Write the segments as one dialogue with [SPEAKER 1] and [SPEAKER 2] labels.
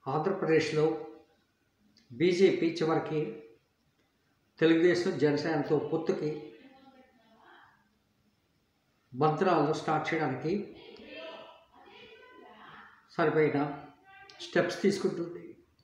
[SPEAKER 1] ఆంధ్రప్రదేశ్లో బీజేపీ చివరికి తెలుగుదేశం జనసేనతో పొత్తుకి మంత్రాలు స్టార్ట్ చేయడానికి సరిపోయిన స్టెప్స్ తీసుకుంటుంది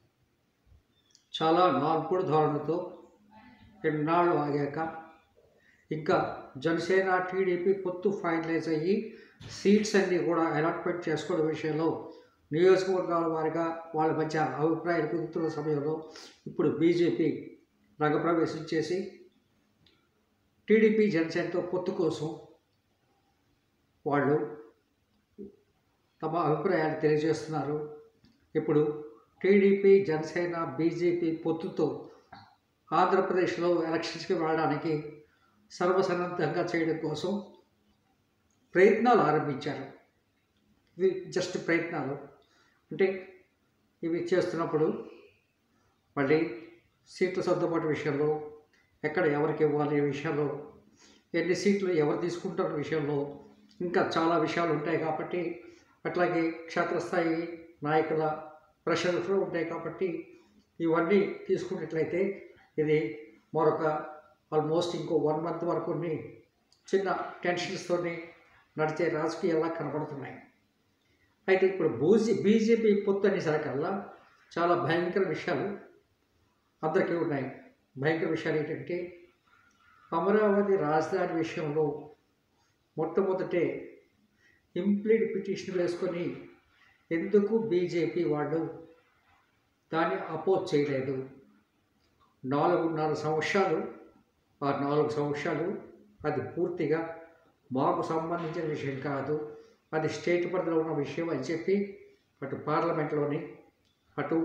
[SPEAKER 1] చాలా నాల్పుడు ధోరణితో ఎన్నాళ్ళు ఆగాక ఇంకా జనసేన టీడీపీ పొత్తు ఫైనలైజ్ అయ్యి సీట్స్ అన్నీ కూడా అలాట్మెంట్ చేసుకోవడం విషయంలో నియోజకవర్గాల వారిగా వాళ్ళ మధ్య అభిప్రాయాలు కుదురుతున్న సమయంలో ఇప్పుడు బీజేపీ రంగప్రవేశం చేసి టీడీపీ జనసేనతో పొత్తు కోసం వాళ్ళు తమ అభిప్రాయాలు తెలియజేస్తున్నారు ఇప్పుడు టీడీపీ జనసేన బీజేపీ పొత్తుతో ఆంధ్రప్రదేశ్లో ఎలక్షన్స్కి వెళ్ళడానికి సర్వసన్నద్ధంగా చేయడం కోసం ప్రయత్నాలు ఆరంభించారు ఇవి జస్ట్ ప్రయత్నాలు అంటే ఇవి చేస్తున్నప్పుడు మళ్ళీ సీట్ల సర్దుబాటు విషయంలో ఎక్కడ ఎవరికి ఇవ్వాలి ఈ విషయంలో ఎన్ని సీట్లు ఎవరు తీసుకుంటారు విషయంలో ఇంకా చాలా విషయాలు ఉంటాయి కాబట్టి అట్లాగే క్షేత్రస్థాయి నాయకుల ప్రెషర్స్ కూడా ఉంటాయి కాబట్టి ఇవన్నీ తీసుకున్నట్లయితే ఇది మరొక ఆల్మోస్ట్ ఇంకో వన్ మంత్ వరకు చిన్న టెన్షన్స్తోని నడిచే రాజకీయాల్లా కనబడుతున్నాయి అయితే ఇప్పుడు బూజీ బీజేపీ పొత్తు అనేసరికల్లా చాలా భయంకర విషయాలు అందరికీ ఉన్నాయి భయంకర విషయాలు ఏంటంటే అమరావతి రాజధాని విషయంలో మొట్టమొదటే ఇంప్లీడ్ పిటిషన్ వేసుకొని ఎందుకు బీజేపీ వాళ్ళు దాన్ని అపోజ్ చేయలేదు నాలుగున్నర సంవత్సరాలు ఆ నాలుగు సంవత్సరాలు అది పూర్తిగా మాకు సంబంధించిన విషయం కాదు అది స్టేట్ పరిధిలో ఉన్న విషయం అని చెప్పి అటు పార్లమెంట్లోని అటు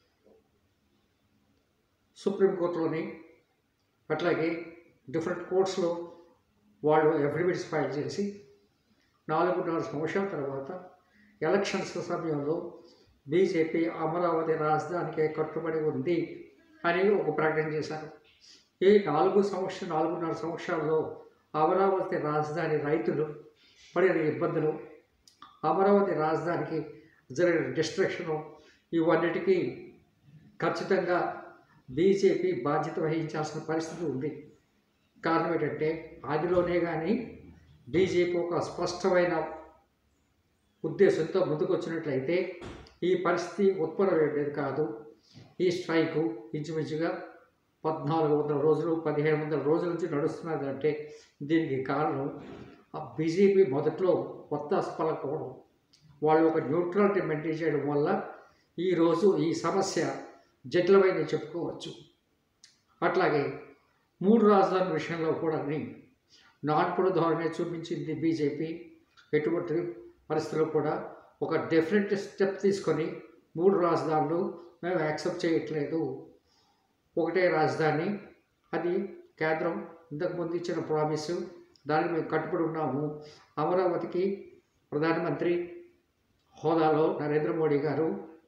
[SPEAKER 1] సుప్రీంకోర్టులోని అట్లాగే డిఫరెంట్ కోర్ట్స్లో వాళ్ళు ఎఫిడవిట్స్ ఫైల్ చేసి నాలుగున్నర సంవత్సరాల తర్వాత ఎలక్షన్స్ సమయంలో బీజేపీ అమరావతి రాజధానికే కట్టుబడి ఉంది అని ఒక ప్రకటన చేశారు ఈ నాలుగు సంవత్సరం నాలుగున్నర సంవత్సరాల్లో అమరావతి రాజధాని రైతులు పడిన ఇబ్బందులు అమరావతి రాజధానికి జరిగిన డిస్ట్రక్షను ఇవన్నిటికీ ఖచ్చితంగా బీజేపీ బాధ్యత వహించాల్సిన పరిస్థితి ఉంది కారణం ఏంటంటే ఆదిలోనే కానీ బీజేపీ ఒక స్పష్టమైన ఉద్దేశంతో ముందుకొచ్చినట్లయితే ఈ పరిస్థితి ఉత్పన్నమయ్యేది కాదు ఈ స్ట్రైకు ఇంచుమించుగా పద్నాలుగు వందల రోజులు పదిహేను వందల రోజుల నుంచి నడుస్తున్నదంటే దీనికి కారణం ఆ బీజేపీ మొదట్లో కొత్త పలకపోవడం వాళ్ళు ఒక న్యూట్రాలిటీ మెయింటైన్ చేయడం వల్ల ఈరోజు ఈ సమస్య జటిలమైందని చెప్పుకోవచ్చు అట్లాగే మూడు రాజధానుల విషయంలో కూడా నాన్పుడు ధోరణి చూపించింది బీజేపీ ఎటువంటి పరిస్థితుల్లో కూడా ఒక డెఫినెట్ స్టెప్ తీసుకొని మూడు రాజధానులు మేము యాక్సెప్ట్ చేయట్లేదు ఒకటే రాజధాని అది కేంద్రం ఇంతకుముందు ఇచ్చిన ప్రామిస్ దానికి మేము కట్టుబడి ఉన్నాము అమరావతికి ప్రధానమంత్రి హోదాలో నరేంద్ర మోడీ గారు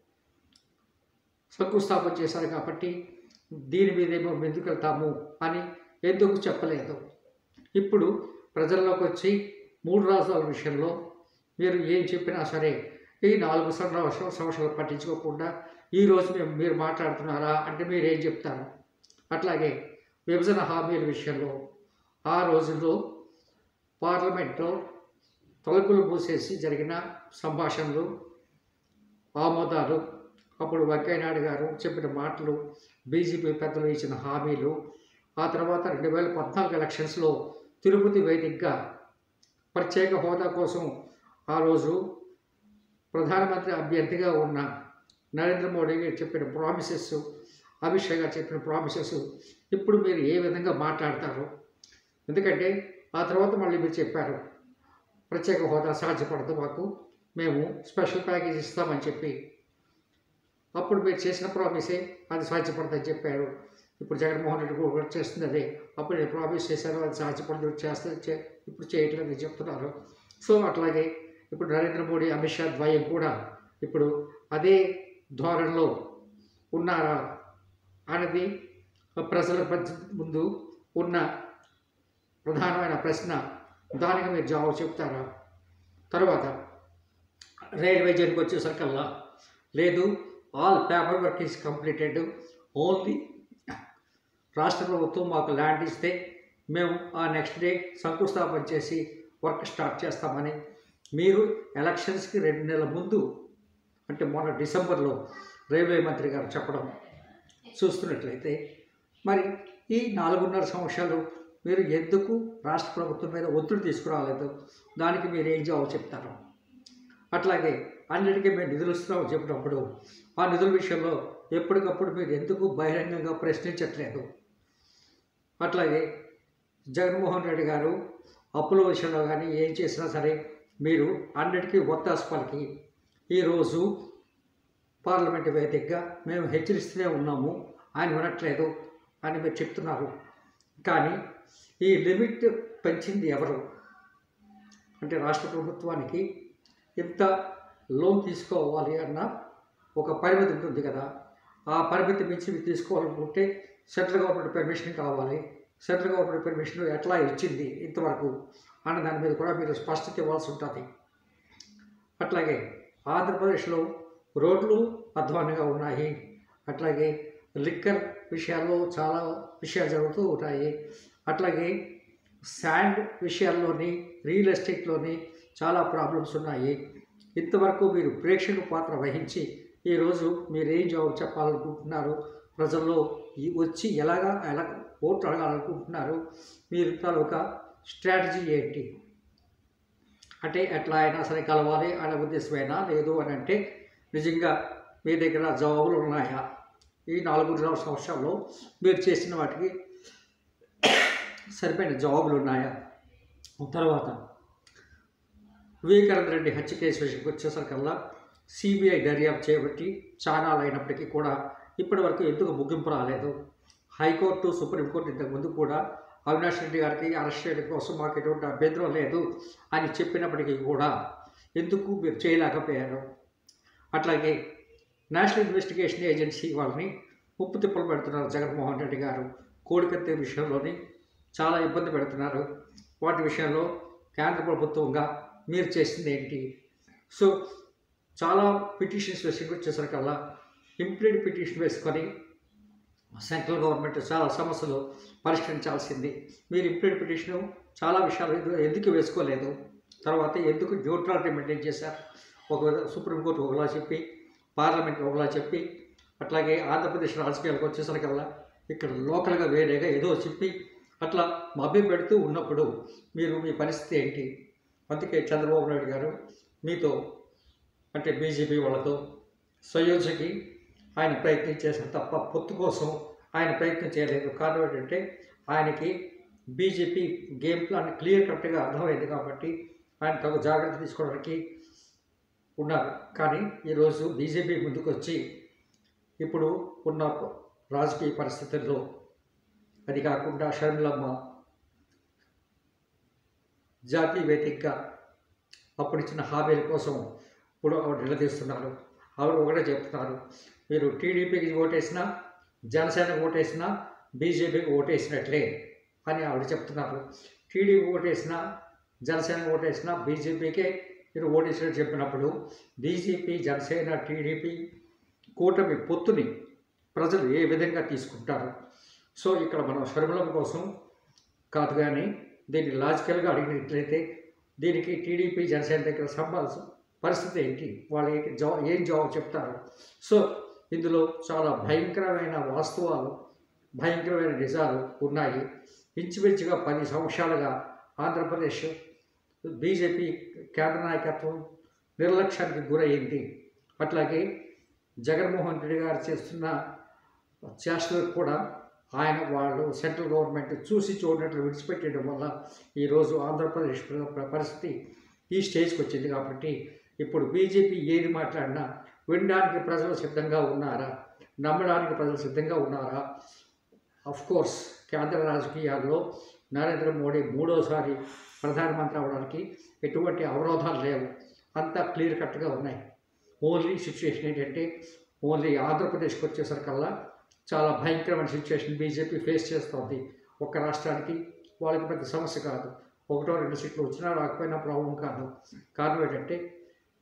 [SPEAKER 1] శంకుస్థాపన చేశారు కాబట్టి దీని మీదేమో ఎందుకు వెళ్తాము అని ఎందుకు చెప్పలేదు ఇప్పుడు ప్రజల్లోకి వచ్చి మూడు రాజధానుల విషయంలో మీరు ఏం చెప్పినా సరే ఈ నాలుగు సంవత్సరాల సంవత్సరాలు పట్టించుకోకుండా ఈరోజు మేము మీరు మాట్లాడుతున్నారా అంటే మీరు ఏం చెప్తారు అట్లాగే విభజన హామీల విషయంలో ఆ రోజుల్లో పార్లమెంట్లో తలుపులు మూసేసి జరిగిన సంభాషణలు ఆమోదాలు అప్పుడు వెంకయ్యనాయుడు గారు చెప్పిన మాటలు బీజేపీ పెద్దలు ఇచ్చిన హామీలు ఆ తర్వాత రెండు వేల పద్నాలుగు ఎలక్షన్స్లో తిరుపతి వేదికగా ప్రత్యేక హోదా కోసం ఆ రోజు ప్రధానమంత్రి అభ్యర్థిగా ఉన్న నరేంద్ర మోడీ గారు చెప్పిన ప్రామిసెస్ అమిత్ షా గారు చెప్పిన ప్రామిసెస్ ఇప్పుడు మీరు ఏ విధంగా మాట్లాడతారు ఎందుకంటే ఆ తర్వాత మళ్ళీ మీరు చెప్పారు ప్రత్యేక హోదా సాధ్యపడదు మాకు మేము స్పెషల్ ప్యాకేజ్ ఇస్తామని చెప్పి అప్పుడు మీరు చేసిన ప్రామిసే అది సాధ్యపడదని చెప్పారు ఇప్పుడు జగన్మోహన్ రెడ్డి కూడా చేస్తుంది అదే అప్పుడు నేను ప్రామిస్ చేశాను అది సాధ్యపడదు చేస్తే చే- ఇప్పుడు చేయట్లేదని చెప్తున్నారు సో అట్లాగే ఇప్పుడు నరేంద్ర మోడీ అమిత్ షా ద్వయం కూడా ఇప్పుడు అదే ధోరణిలో ఉన్నారా అనేది ప్రజల మధ్య ముందు ఉన్న ప్రధానమైన ప్రశ్న దానికి మీరు జవాబు చెప్తారా తర్వాత రైల్వే జర్నీకి వచ్చేసరికల్లా లేదు all paper work is completed only రాష్ట్ర ప్రభుత్వం మాకు ల్యాండ్ ఇస్తే మేము ఆ నెక్స్ట్ డే శంకుస్థాపన చేసి వర్క్ స్టార్ట్ చేస్తామని మీరు ఎలక్షన్స్కి రెండు నెలల ముందు అంటే మొన్న డిసెంబర్లో రైల్వే మంత్రి గారు చెప్పడం చూస్తున్నట్లయితే మరి ఈ నాలుగున్నర సంవత్సరాలు మీరు ఎందుకు రాష్ట్ర ప్రభుత్వం మీద ఒత్తిడి తీసుకురాలేదు దానికి మీరు ఏం జవాబు చెప్తారు అట్లాగే అన్నిటికీ మేము నిధులు ఇస్తున్నామని చెప్పినప్పుడు ఆ నిధుల విషయంలో ఎప్పటికప్పుడు మీరు ఎందుకు బహిరంగంగా ప్రశ్నించట్లేదు అట్లాగే జగన్మోహన్ రెడ్డి గారు అప్పుల విషయంలో కానీ ఏం చేసినా సరే మీరు అన్నిటికీ ఒత్తాసు పలికి ఈరోజు పార్లమెంట్ వేదికగా మేము హెచ్చరిస్తూనే ఉన్నాము ఆయన వినట్లేదు అని మీరు చెప్తున్నారు కానీ ఈ లిమిట్ పెంచింది ఎవరు అంటే రాష్ట్ర ప్రభుత్వానికి ఇంత లోన్ తీసుకోవాలి అన్న ఒక పరిమితి ఉంటుంది కదా ఆ పరిమితి మించి మీరు తీసుకోవాలనుకుంటే సెంట్రల్ గవర్నమెంట్ పర్మిషన్ కావాలి సెంట్రల్ గవర్నమెంట్ పర్మిషన్ ఎట్లా ఇచ్చింది ఇంతవరకు అన్న దాని మీద కూడా మీరు స్పష్టత ఇవ్వాల్సి ఉంటుంది అట్లాగే ఆంధ్రప్రదేశ్లో రోడ్లు అధ్వానంగా ఉన్నాయి అట్లాగే లిక్కర్ విషయాల్లో చాలా విషయాలు జరుగుతూ ఉంటాయి అట్లాగే శాండ్ విషయాల్లోని రియల్ ఎస్టేట్లోని చాలా ప్రాబ్లమ్స్ ఉన్నాయి ఇంతవరకు మీరు ప్రేక్షక పాత్ర వహించి ఈరోజు మీరు ఏం జవాబు చెప్పాలనుకుంటున్నారు ప్రజల్లో ఈ వచ్చి ఎలాగా ఎలా ఓట్లు అడగాలనుకుంటున్నారు మీరు తాలూకా స్ట్రాటజీ ఏంటి అంటే ఎట్లా అయినా సరే కలవాలి అనే ఉద్దేశమైనా లేదు అని అంటే నిజంగా మీ దగ్గర జవాబులు ఉన్నాయా ఈ నాలుగు సంవత్సరాల్లో మీరు చేసిన వాటికి సరిపోయిన జవాబులు ఉన్నాయా తర్వాత వివేకానంద రెడ్డి హత్య కేసు విషయంకి వచ్చేసరికల్లా సిబిఐ దర్యాప్తు చేపట్టి చాలా అయినప్పటికీ కూడా ఇప్పటివరకు ఎందుకు ముగింపు రాలేదు హైకోర్టు సుప్రీంకోర్టు ఇంతకుముందు కూడా అవినాష్ రెడ్డి గారికి అరెస్ట్ చేయడం కోసం మాకు ఎటువంటి అభ్యంతరం లేదు అని చెప్పినప్పటికీ కూడా ఎందుకు మీరు చేయలేకపోయారు అట్లాగే నేషనల్ ఇన్వెస్టిగేషన్ ఏజెన్సీ వాళ్ళని ఉప్పు తిప్పలు పెడుతున్నారు జగన్మోహన్ రెడ్డి గారు కోడికత్తే విషయంలోని చాలా ఇబ్బంది పెడుతున్నారు వాటి విషయంలో కేంద్ర ప్రభుత్వంగా మీరు చేసింది ఏంటి సో చాలా పిటిషన్స్ విషయంకి వచ్చేసరికల్లా ఇంప్లీడ్ పిటిషన్ వేసుకొని సెంట్రల్ గవర్నమెంట్ చాలా సమస్యలు పరిష్కరించాల్సింది మీరు ఇంప్లీడ్ పిటిషన్ చాలా విషయాలు ఎందు- ఎందుకు వేసుకోలేదు తర్వాత ఎందుకు న్యూట్రాలిటీ మెయింటైన్ చేశారు ఒక సుప్రీంకోర్టు ఒకలా చెప్పి పార్లమెంట్ ఒకలా చెప్పి అట్లాగే ఆంధ్రప్రదేశ్ రాజకీయాలకు వచ్చేసరికల్లా ఇక్కడ లోకల్గా వేరేగా ఏదో చెప్పి అట్లా మభ్య పెడుతూ ఉన్నప్పుడు మీరు మీ పరిస్థితి ఏంటి అందుకే చంద్రబాబు నాయుడు గారు మీతో అంటే బీజేపీ వాళ్ళతో సయోధ్యకి ఆయన ప్రయత్నం చేశారు తప్ప పొత్తు కోసం ఆయన ప్రయత్నం చేయలేదు కారణం ఏంటంటే ఆయనకి బీజేపీ గేమ్ ప్లాన్ క్లియర్ కట్గా అర్థమైంది కాబట్టి ఆయన తగు జాగ్రత్త తీసుకోవడానికి ఉన్నారు కానీ ఈరోజు బీజేపీ ముందుకు వచ్చి ఇప్పుడు ఉన్న రాజకీయ పరిస్థితుల్లో అది కాకుండా షర్మిలమ్మ జాతీయ వేదికగా అప్పుడు ఇచ్చిన హామీల కోసం ఇప్పుడు ఆవిడ నిలదీస్తున్నారు ఆవిడ ఒకటే చెప్తున్నారు మీరు టీడీపీకి ఓటేసినా జనసేనకు ఓటేసినా బీజేపీకి ఓటేసినట్లే అని ఆవిడ చెప్తున్నారు టీడీపీ ఓటేసినా జనసేన ఓటేసినా బీజేపీకే మీరు ఓటేసినట్టు చెప్పినప్పుడు బీజేపీ జనసేన టీడీపీ కూటమి పొత్తుని ప్రజలు ఏ విధంగా తీసుకుంటారు సో ఇక్కడ మనం షర్మిలం కోసం కాదు కానీ దీన్ని లాజికల్గా అడిగినట్లయితే దీనికి టీడీపీ జనసేన దగ్గర సంబంధ పరిస్థితి ఏంటి వాళ్ళకి జవా ఏం జవాబు చెప్తారు సో ఇందులో చాలా భయంకరమైన వాస్తవాలు భయంకరమైన నిజాలు ఉన్నాయి ఇంచుమించుగా పది సంవత్సరాలుగా ఆంధ్రప్రదేశ్ బీజేపీ కేంద్ర నాయకత్వం నిర్లక్ష్యానికి గురయ్యింది అట్లాగే జగన్మోహన్ రెడ్డి గారు చేస్తున్న చేష్టలకు కూడా ఆయన వాళ్ళు సెంట్రల్ గవర్నమెంట్ చూసి చూడనట్లు విడిచిపెట్టడం వల్ల ఈరోజు ఆంధ్రప్రదేశ్ ప్ర- ప్ర- పరిస్థితి ఈ స్టేజ్కి వచ్చింది కాబట్టి ఇప్పుడు బీజేపీ ఏది మాట్లాడినా వినడానికి ప్రజలు సిద్ధంగా ఉన్నారా నమ్మడానికి ప్రజలు సిద్ధంగా ఉన్నారా అఫ్ కోర్స్ కేంద్ర రాజకీయాల్లో నరేంద్ర మోడీ మూడోసారి ప్రధానమంత్రి అవడానికి ఎటువంటి అవరోధాలు లేవు అంతా క్లియర్ కట్గా ఉన్నాయి ఓన్లీ సిచ్యువేషన్ ఏంటంటే ఓన్లీ ఆంధ్రప్రదేశ్కి వచ్చేసరికల్లా చాలా భయంకరమైన సిచ్యువేషన్ బీజేపీ ఫేస్ చేస్తోంది ఒక రాష్ట్రానికి వాళ్ళకి పెద్ద సమస్య కాదు ఒకటో రెండు సీట్లు వచ్చినా రాకపోయినా ప్రాబ్లం కాదు కారణం ఏంటంటే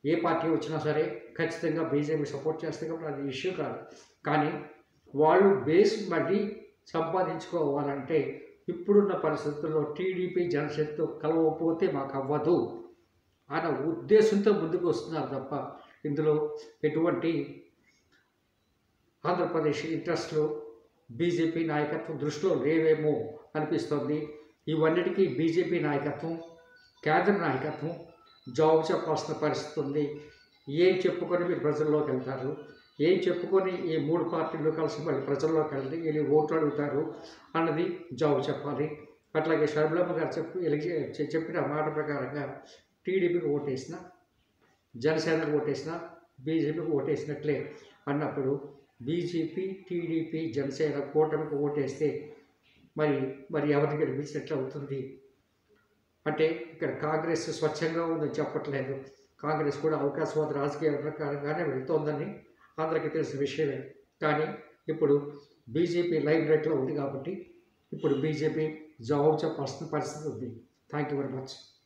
[SPEAKER 1] ఏ పార్టీ వచ్చినా సరే ఖచ్చితంగా బీజేపీ సపోర్ట్ చేస్తే కాబట్టి అది ఇష్యూ కాదు కానీ వాళ్ళు బేస్ మళ్ళీ సంపాదించుకోవాలంటే ఇప్పుడున్న పరిస్థితుల్లో టీడీపీ జనసేనతో కలవకపోతే మాకు అవ్వదు అన్న ఉద్దేశంతో ముందుకు వస్తున్నారు తప్ప ఇందులో ఎటువంటి ఆంధ్రప్రదేశ్ ఇంట్రెస్ట్లు బీజేపీ నాయకత్వం దృష్టిలో లేవేమో అనిపిస్తోంది ఇవన్నిటికీ బీజేపీ నాయకత్వం కేంద్ర నాయకత్వం జవాబు చెప్పాల్సిన పరిస్థితి ఉంది ఏం చెప్పుకొని మీరు ప్రజల్లోకి వెళ్తారు ఏం చెప్పుకొని ఈ మూడు పార్టీలు కలిసి మళ్ళీ ప్రజల్లోకి వెళ్ళి వీళ్ళు ఓట్లు అడుగుతారు అన్నది జవాబు చెప్పాలి అట్లాగే షర్మిలమ్మ గారు చెప్పి ఎలిగి చె- చెప్పిన మాట ప్రకారంగా టీడీపీకి ఓటేసిన జనసేనకు ఓటేసిన బీజేపీకి ఓటేసినట్లే అన్నప్పుడు బీజేపీ టీడీపీ జనసేన కూటమికి ఓటేస్తే మరి మరి ఎవరిని గెలిపించినట్లు అవుతుంది అంటే ఇక్కడ కాంగ్రెస్ స్వచ్ఛంగా ఉందని చెప్పట్లేదు కాంగ్రెస్ కూడా అవకాశవాద రాజకీయాల ప్రకారంగానే వెళ్తోందని అందరికీ తెలిసిన విషయమే కానీ ఇప్పుడు బీజేపీ లైవ్ రేట్లో ఉంది కాబట్టి ఇప్పుడు బీజేపీ జవాబు చెప్పాల్సిన పరిస్థితి ఉంది థ్యాంక్ యూ వెరీ మచ్